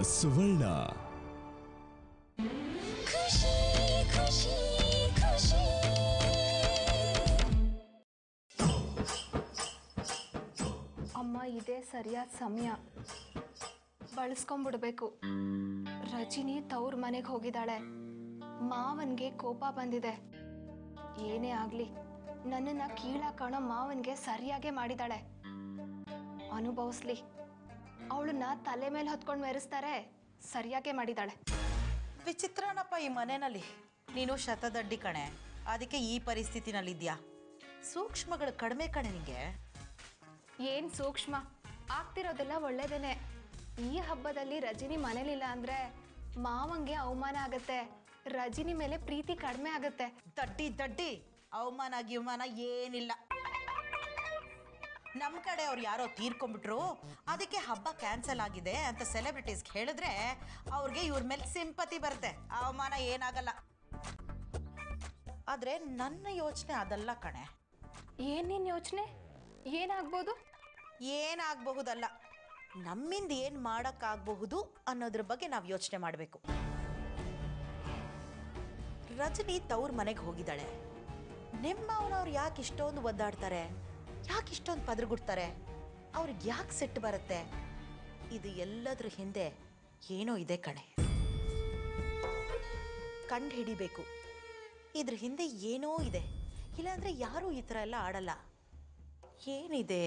ಸುವರ್ಣ ಖುಷಿ ಖುಷಿ ಖುಷಿ ಅಮ್ಮ ಇದೇ ಸರಿಯಾದ ಸಮಯ ಬಳಸ್ಕೊಂಡ್ಬಿಡ್ಬೇಕು ರಜಿನಿ ತವ್ರ ಮನೆಗೆ ಹೋಗಿದ್ದಾಳೆ ಮಾವನ್ಗೆ ಕೋಪ ಬಂದಿದೆ ಏನೇ ಆಗ್ಲಿ ನನ್ನನ್ನ ಕೀಳ ಕಾಣೋ ಮಾವನ್ಗೆ ಸರಿಯಾಗೇ ಮಾಡಿದಾಳೆ ಅನುಭವಿಸ್ಲಿ ಅವಳನ್ನ ತಲೆ ಮೇಲೆ ಹೊತ್ಕೊಂಡು ಮೆರೆಸ್ತಾರೆ ಸರಿಯಾಗೇ ಮಾಡಿದಾಳೆ ವಿಚಿತ್ರನಪ್ಪ ಈ ಮನೆಯಲ್ಲಿ ನೀನು ಶತದಡ್ಡಿ ಕಣೆ ಅದಕ್ಕೆ ಈ ಪರಿಸ್ಥಿತಿನಲ್ಲಿದ್ಯಾ ಸೂಕ್ಷ್ಮಗಳು ಕಡಿಮೆ ಕಣೆ ನಿಂಗೆ ಏನ್ ಸೂಕ್ಷ್ಮ ಆಗ್ತಿರೋದೆಲ್ಲ ಒಳ್ಳೇದೇನೆ ಈ ಹಬ್ಬದಲ್ಲಿ ರಜಿನಿ ಮನೇಲಿಲ್ಲ ಅಂದ್ರೆ ಮಾವಂಗೆ ಅವಮಾನ ಆಗತ್ತೆ ರಜಿನಿ ಮೇಲೆ ಪ್ರೀತಿ ಕಡಿಮೆ ಆಗತ್ತೆ ದಡ್ಡಿ ದಡ್ಡಿ ಅವಮಾನ ಗಿವಮಾನ ಏನಿಲ್ಲ ನಮ್ಮ ಕಡೆ ಅವ್ರು ಯಾರೋ ತೀರ್ಕೊಂಡ್ಬಿಟ್ರು ಅದಕ್ಕೆ ಹಬ್ಬ ಕ್ಯಾನ್ಸಲ್ ಆಗಿದೆ ಅಂತ ಸೆಲೆಬ್ರಿಟೀಸ್ಗೆ ಹೇಳಿದ್ರೆ ಅವ್ರಿಗೆ ಇವ್ರ ಮೇಲೆ ಸಿಂಪತಿ ಬರುತ್ತೆ ಅವಮಾನ ಏನಾಗಲ್ಲ ಆದರೆ ನನ್ನ ಯೋಚನೆ ಅದಲ್ಲ ಕಣೆ ಏನೇನ್ ಯೋಚನೆ ಏನಾಗ್ಬೋದು ಏನಾಗಬಹುದಲ್ಲ ನಮ್ಮಿಂದ ಏನು ಮಾಡೋಕ್ಕಾಗಬಹುದು ಅನ್ನೋದ್ರ ಬಗ್ಗೆ ನಾವು ಯೋಚನೆ ಮಾಡಬೇಕು ರಜನಿ ತವ್ರ ಮನೆಗೆ ಹೋಗಿದ್ದಾಳೆ ನಿಮ್ಮವನವ್ರು ಯಾಕೆ ಇಷ್ಟೊಂದು ಒದ್ದಾಡ್ತಾರೆ ಯಾಕೆ ಇಷ್ಟೊಂದು ಪದರುಗುಡ್ತಾರೆ ಅವ್ರಿಗೆ ಯಾಕೆ ಸಿಟ್ಟು ಬರುತ್ತೆ ಇದು ಎಲ್ಲದ್ರ ಹಿಂದೆ ಏನೋ ಇದೆ ಕಣೆ ಕಂಡು ಹಿಡಿಬೇಕು ಇದ್ರ ಹಿಂದೆ ಏನೋ ಇದೆ ಇಲ್ಲಾಂದ್ರೆ ಯಾರೂ ಈ ಥರ ಎಲ್ಲ ಆಡಲ್ಲ ಏನಿದೆ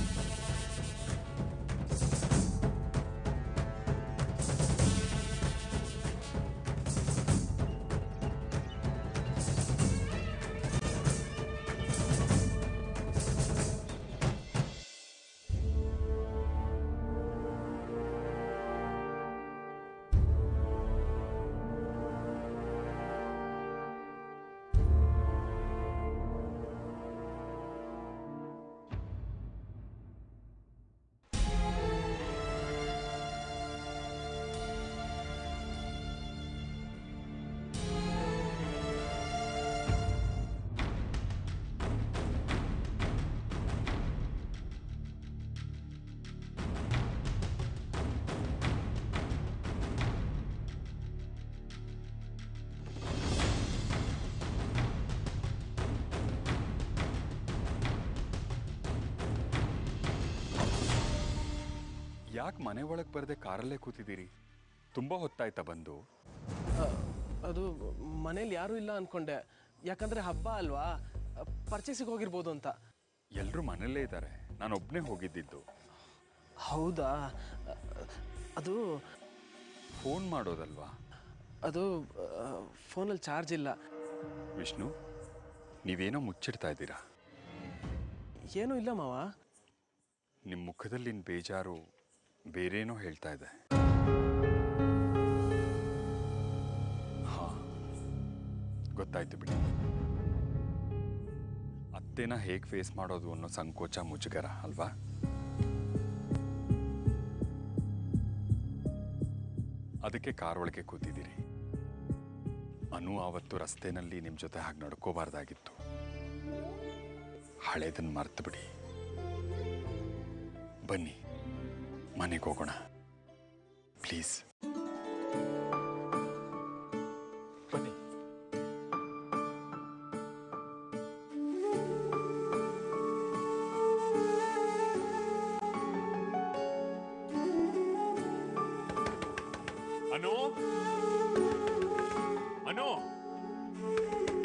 ಯಾಕೆ ಮನೆ ಒಳಗೆ ಬರದೆ ಕಾರಲ್ಲೇ ಕೂತಿದ್ದೀರಿ ತುಂಬ ಹೊತ್ತಾಯ್ತಾ ಬಂದು ಅದು ಮನೇಲಿ ಯಾರೂ ಇಲ್ಲ ಅನ್ಕೊಂಡೆ ಯಾಕಂದ್ರೆ ಹಬ್ಬ ಅಲ್ವಾ ಪರ್ಚೇಸಿಗೆ ಹೋಗಿರ್ಬೋದು ಅಂತ ಎಲ್ಲರೂ ಮನೆಯಲ್ಲೇ ಇದ್ದಾರೆ ನಾನು ಒಬ್ಬನೇ ಹೋಗಿದ್ದಿದ್ದು ಹೌದಾ ಅದು ಫೋನ್ ಮಾಡೋದಲ್ವಾ ಅದು ಫೋನಲ್ಲಿ ಚಾರ್ಜ್ ಇಲ್ಲ ವಿಷ್ಣು ನೀವೇನೋ ಮುಚ್ಚಿಡ್ತಾ ಇದ್ದೀರಾ ಏನೂ ಇಲ್ಲ ಮಾವ ನಿಮ್ಮ ಮುಖದಲ್ಲಿನ ಬೇಜಾರು ಬೇರೇನೋ ಹೇಳ್ತಾ ಇದೆ ಹಾ ಗೊತ್ತಾಯ್ತು ಬಿಡಿ ಅತ್ತೆನ ಹೇಗೆ ಫೇಸ್ ಮಾಡೋದು ಅನ್ನೋ ಸಂಕೋಚ ಮುಜುಗರ ಅಲ್ವಾ ಅದಕ್ಕೆ ಕಾರ್ ಒಳಗೆ ಕೂತಿದ್ದೀರಿ ಅನು ಆವತ್ತು ರಸ್ತೆನಲ್ಲಿ ನಿಮ್ಮ ಜೊತೆ ಹಾಗೆ ನಡ್ಕೋಬಾರ್ದಾಗಿತ್ತು ಹಳೇದನ್ನ ಮರ್ತು ಬಿಡಿ ಬನ್ನಿ ಮನೆಗೆ ಹೋಗೋಣ ಪ್ಲೀಸ್ ಬನ್ನಿ ಅನು ಅನು